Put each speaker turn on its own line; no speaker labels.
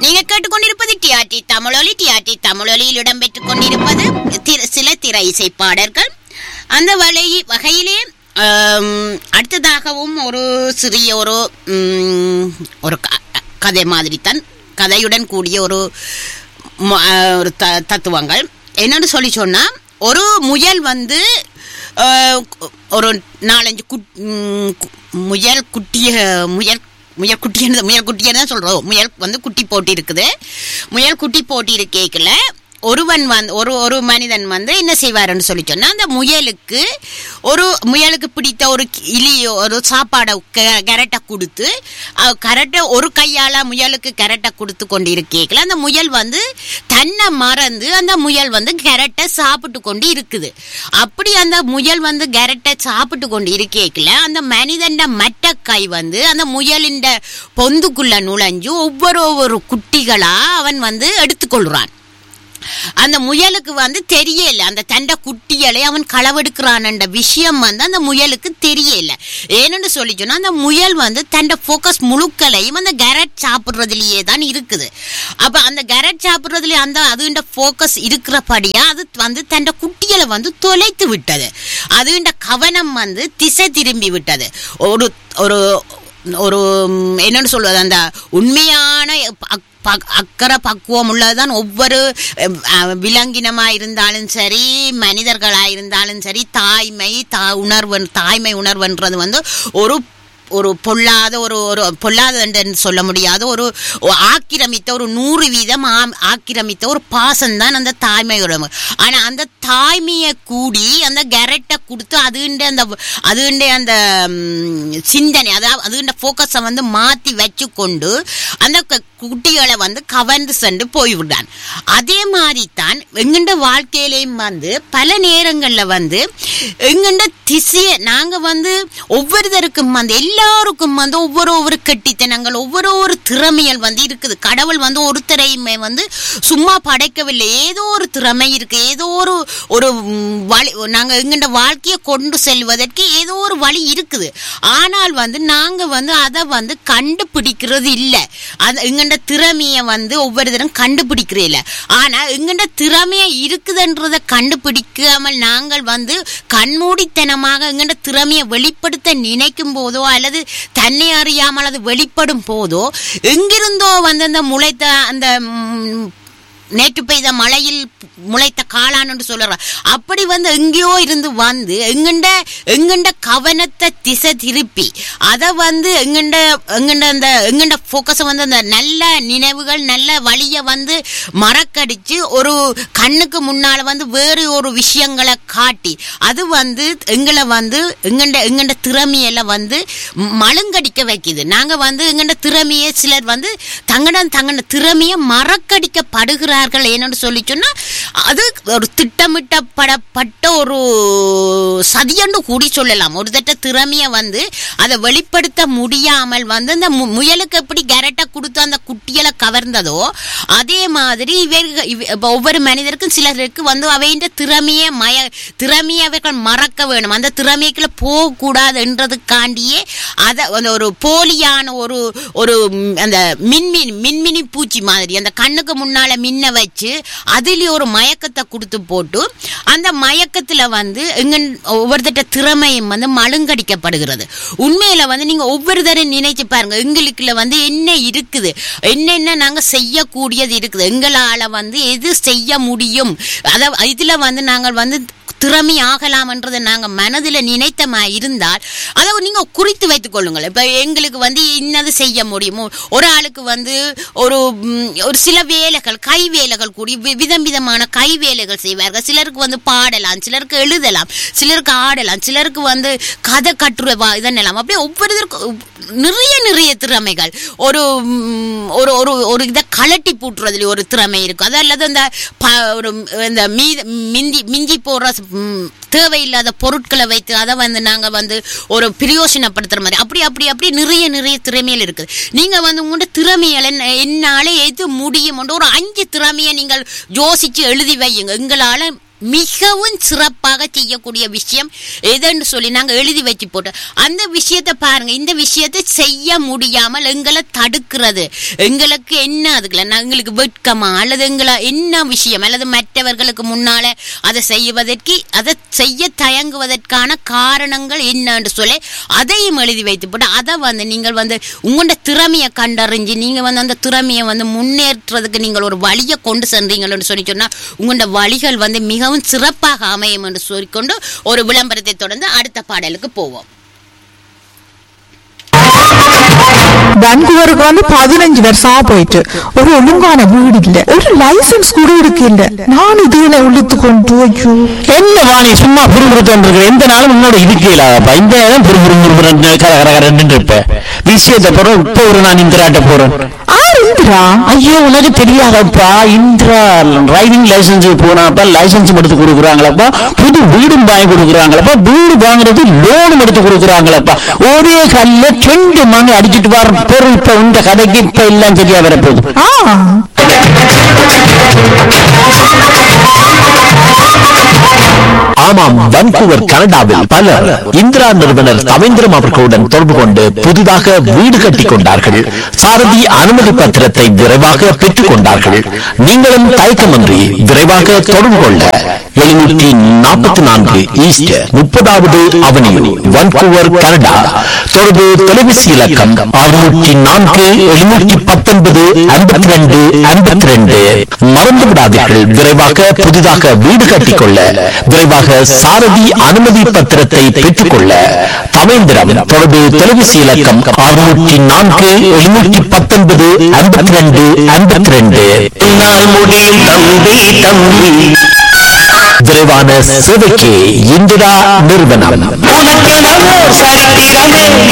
நீங்க கேட்டுக்கொண்டிருப்பது டிஆர்டி தமிழொலி டிஆர்டி தமிழொலியில் இடம்பெற்றுக் கொண்டிருப்பது திர- சில திரை இசை பாடல்கள் அந்த வலை வகையிலே ஆம், அடுத்ததாகவும் ஒரு சிறிய ஒரு ம், ஒரு க- கதை மாதிரி தான் கதையுடன் கூடிய ஒரு ம- ஆ, ஒரு த- தத்துவங்கள் என்னன்னு சொல்லி சொன்னா ஒரு முயல் வந்து ஆ, ஒரு நாலஞ்சு குட் ம், கு- முயல் குட்டிய முயல் முயல் குட்டின்னு முயல் குட்டின்னு தான் சொல்றோம் முயல் வந்து குட்டி போட்டி இருக்குது முயல் குட்டி போட்டி இருக்கேக்கல ஒருவன் வந்து ஒரு ஒரு மனிதன் வந்து என்ன செய்வாருன்னு சொல்லி சொன்னா அந்த முயலுக்கு ஒரு முயலுக்கு பிடித்த ஒரு இலியோ ஒரு சாப்பாடை க- கரட்டை கொடுத்து அஹ், கரட்டை ஒரு கையால முயலுக்கு கரட்டை கொடுத்து கொண்டு இருக்கேக்கல அந்த முயல் வந்து தன்னை மறந்து அந்த முயல் வந்து கரட்டை சாப்பிட்டு கொண்டு இருக்குது அப்படி அந்த முயல் வந்து கரட்டை சாப்பிட்டு கொண்டு இருக்கேக்கல அந்த மனிதன் மற்ற கை வந்து அந்த முயலின் பொந்துக்குள்ள நுழைஞ்சு ஒவ்வொரு ஒவ்வொரு குட்டிகளா அவன் வந்து எடுத்துக்கொள்றான் அந்த முயலுக்கு வந்து தெரியல அந்த தண்டை குட்டிகளை அவன் களவெடுக்கிறான்ன்ற விஷயம் வந்து அந்த முயலுக்கு தெரியல ஏன்னு சொல்லி சொன்னா அந்த முயல் வந்து தண்டை ஃபோக்கஸ் முழுக்களையும் அந்த கரட் சாப்பிடுறதுலயே தான் இருக்குது அப்ப அந்த கரட் சாப்பிடுறதுல அந்த அதுண்ட ஃபோக்கஸ் இருக்கிறபடியா அது வந்து தண்டை குட்டிகளை வந்து தொலைத்து விட்டது அதுண்ட கவனம் வந்து திசை திரும்பி விட்டது ஒரு ஒரு ஒரு ம், என்னன்னு சொல்வது அந்த உண்மையான அக்- பக்- அக்கறை பக்குவம் உள்ளதுதான் ஒவ்வொரு அஹ், அஹ், விலங்கினமா இருந்தாலும் சரி மனிதர்களா இருந்தாலும் சரி தாய்மை தா உணர்வு தாய்மை உணர்வுன்றது வந்து ஒரு ஒரு பொல்லாத ஒரு ஒரு பொல்லாத என்று சொல்ல முடியாத ஒரு ஒரு ஆக்கிரமித்த ஒரு நூறு வீதம் ஆம்- ஆக்கிரமித்த ஒரு பாசம்தான் அந்த தாய்மை உறவு ஆனா அந்த தாய்மையை கூடி அந்த கரெக்டை கொடுத்து அதுண்ட அந்த அதுண்ட அந்த ம், சிந்தனை அதாவது அதுண்ட ஃபோக்கஸை வந்து மாத்தி வச்சு கொண்டு அந்த க- குட்டிகளை வந்து கவர்ந்து சென்று போய்விட்டான் அதே மாதிரி தான் எங்கண்ட வாழ்க்கையிலையும் வந்து பல நேரங்கள்ல வந்து எங்கண்ட திசைய நாங்க வந்து ஒவ்வொருத்தருக்கும் வந்து எல்லாருக்கும் வந்து ஒவ்வொரு ஒவ்வொரு கெட்டித்தனங்கள் ஒவ்வொரு ஒரு திறமைகள் வந்து இருக்குது கடவுள் வந்து ஒருத்தரையுமே வந்து சும்மா படைக்கவில்லை ஏதோ ஒரு திறமை இருக்கு ஏதோ ஒரு ஒரு ம், வழி நாங்க எங்கண்ட வாழ்க்கையை கொண்டு செல்வதற்கு ஏதோ ஒரு வழி இருக்குது ஆனால் வந்து நாங்க வந்து அதை வந்து கண்டுபிடிக்கிறது இல்லை அது எங்கண்ட திறமைய வந்து ஒவ்வொரு தரம் கண்டுபிடிக்கிறது இல்லை ஆனா எங்கண்ட திறமைய இருக்குதுன்றதை கண்டுபிடிக்காமல் நாங்கள் வந்து கண்மூடித்தனமாக எங்கண்ட திறமையை வெளிப்படுத்த நினைக்கும் போதோ அல்லது தன்னை அறியாமல் அது வெளிப்படும் போதோ எங்கிருந்தோ வந்து அந்த முளைத்த அந்த ம், நேற்று பெய்த மழையில் முளைத்த காளான் என்று சொல்றார் அப்படி வந்து எங்கேயோ இருந்து வந்து எங்கண்ட எங்கண்ட கவனத்தை திசை திருப்பி அதை வந்து எங்கண்ட எங்கண்ட அந்த எங்கண்ட ஃபோக்கஸை வந்து அந்த நல்ல நினைவுகள் நல்ல வழியை வந்து மறக்கடிச்சு ஒரு கண்ணுக்கு முன்னால வந்து வேறு ஒரு விஷயங்களை காட்டி அது வந்து எங்களை வந்து எங்கண்ட எங்கண்ட திறமையெல்லாம் வந்து மழுங்கடிக்க வைக்குது நாங்க வந்து எங்கண்ட திறமையை சிலர் வந்து தங்கட தங்கட திறமையை மறக்கடிக்கப்படுகிறார்கள் என்னன்னு சொல்லி சொன்னா அது ஒரு திட்டமிட்டப்படப்பட்ட ஒரு சதியண்டு கூடி சொல்லலாம் ஒரு தட்ட திறமைய வந்து அதை வெளிப்படுத்த முடியாமல் வந்து அந்த மு- முயலுக்கு எப்படி கரெக்டா கொடுத்து அந்த குட்டிகளை கவர்ந்ததோ அதே மாதிரி இவர்கள் இவ- இப்ப ஒவ்வொரு மனிதருக்கும் சிலருக்கு வந்து அவைன்ற திறமையை மய திறமையை அவர்கள் மறக்க வேணும் அந்த திறமைக்குள்ள போகக்கூடாது என்றதுக்காண்டியே அதை அந்த ஒரு போலியான ஒரு ஒரு ம், அந்த மின்மினி மின்மினி பூச்சி மாதிரி அந்த கண்ணுக்கு முன்னால மின்ன வச்சு அதுலயே ஒரு மயக்கத்தை கொடுத்து போட்டு அந்த மயக்கத்துல வந்து எங்க ஒவ்வொருத்தட்ட திறமையும் வந்து மழுங்கடிக்கப்படுகிறது உண்மையில வந்து நீங்க ஒவ்வொரு தரம் நினைச்சு பாருங்க எங்களுக்குள்ள வந்து என்ன இருக்குது என்னென்ன நாங்க செய்யக்கூடியது இருக்குது எங்களால வந்து எது செய்ய முடியும் அத இதுல வந்து நாங்கள் வந்து திறமை ஆகலாம்ன்றதை நாங்க மனதில் நினைத்தமா இருந்தால் அதை நீங்க குறித்து வைத்துக் கொள்ளுங்கள் இப்ப எங்களுக்கு வந்து இன்னது செய்ய முடியுமோ ஒரு ஆளுக்கு வந்து ஒரு ம், ஒரு சில வேலைகள் கை வேலைகள் கூடி வி- விதம் விதமான கை வேலைகள் செய்வார்கள் சிலருக்கு வந்து பாடலாம் சிலருக்கு எழுதலாம் சிலருக்கு ஆடலாம் சிலருக்கு வந்து கதை கட்டுரை வா- இதென்னலாம் அப்படியே ஒவ்வொருத்தருக்கும் நிறைய நிறைய திறமைகள் ஒரு ம், ஒரு ஒரு ஒரு இதை கலட்டி பூட்டுறதுல ஒரு திறமை இருக்கும் அது அல்லது அந்த ப- ஒரு இந்த மீத மிந்தி மிஞ்சி போடுற ம், தேவையில்லாத பொருட்களை வைத்து அதை வந்து நாங்க வந்து ஒரு பிரயோசனப்படுத்துற மாதிரி அப்படி அப்படி அப்படி நிறைய நிறைய திறமைகள் இருக்குது நீங்க வந்து உங்களோட திறமைகளை என்ன- என்னால எது முடியும் ஒரு அஞ்சு திறமையை நீங்கள் யோசிச்சு எழுதி வையுங்க எங்களால மிகவும் சிறப்பாக செய்யக்கூடிய விஷயம் எதுன்னு சொல்லி நாங்க எழுதி வச்சு போட்டு அந்த விஷயத்தை பாருங்க இந்த விஷயத்தை செய்ய முடியாமல் எங்களை தடுக்கிறது எங்களுக்கு என்ன அதுக்குல நான் எங்களுக்கு வெட்கமா அல்லது எங்களை என்ன விஷயம் அல்லது மற்றவர்களுக்கு முன்னால அதை செய்வதற்கு அதை செய்ய தயங்குவதற்கான காரணங்கள் என்னன்னு சொல்லி அதையும் எழுதி வைத்து போட்டு அதை வந்து நீங்கள் வந்து உங்களோட திறமையை கண்டறிஞ்சு நீங்க வந்து அந்த திறமையை வந்து முன்னேற்றதுக்கு நீங்கள் ஒரு வழியை கொண்டு சென்றீங்கன்னு சொல்லி சொன்னா உங்களோட வழிகள் வந்து மிகவும் சிறப்பாக அமையும் என்று சொல்லிக்கொண்டு ஒரு விளம்பரத்தை தொடர்ந்து அடுத்த பாடலுக்கு போவோம்
வான்கூவருக்கு வந்து பதினஞ்சு வருஷமா போயிட்டு ஒரு ஒழுங்கான வீடு இல்ல ஒரு லைசன்ஸ் கூட இருக்கு இல்ல நான் இதுல இழுத்து கொண்டு ஐயோ
என்ன வாணி சும்மா புரிபுறுத்தம் இருக்கு எந்த நாளும் உன்னோட இருக்கலாப்பா இந்த நேரம் புரிபுறு கர கர கரன்னு இருப்ப விஷயத்தை போறோம் இப்ப ஒரு நான் இந்திராட்ட போறேன்
ஆர் இந்திரா
ஐயோ உனக்கு தெரியாதப்பா இந்திரா டிரைவிங் லைசன்ஸ் போனாப்பா லைசன்ஸ் எடுத்து கொடுக்குறாங்களப்பா புது வீடும் வாங்கி கொடுக்குறாங்களப்பா வீடு வாங்குறது லோனும் எடுத்து கொடுக்குறாங்களப்பா ஒரே கல்ல ரெண்டு மணி அடிச்சிட்டு வர பொருள் இப்ப இந்த கதைக்கு இப்ப எல்லாம் சரியா வரப்போகுது
ஆ
ஆமாம் வன்கூவர் கனடாவில் பலர் இந்திரா நிறுவனர் தவேந்திரம் அவர்களுடன் தொடர்பு கொண்டு புதிதாக வீடு கட்டிக் கொண்டார்கள் சாரதி அனுமதி பத்திரத்தை விரைவாக பெற்றுக் கொண்டார்கள் நீங்களும் தயக்கமின்றி விரைவாக தொடர்பு கொள்ள எழுநூற்றி நாற்பத்தி நான்கு ஈஸ்ட் முப்பதாவது அவனியூ வன்கூவர் கனடா தொடர்பு தொலைபேசி இலக்கம் அறுநூற்றி நான்கு எழுநூற்றி பத்தொன்பது ஐம்பத்தி ரெண்டு ஐம்பத்தி ரெண்டு மறந்து விடாதீர்கள் விரைவாக புதிதாக வீடு கட்டிக்கொள்ள விரைவாக சாரதி அனுமதி பத்திரத்தை பெற்றுக்கொள்ள தவேந்திரம் தொடர்பு தொலைபேசி இலக்கம் அறுநூற்றி நான்கு எழுநூற்றி பத்தொன்பது ஐம்பத்தி ரெண்டு ஐம்பத்தி ரெண்டு முடியும் தம்பி தம்பி விரைவான சேவைக்கு இந்திரா நிறுவனம்
உனக்கு சரித்திரமே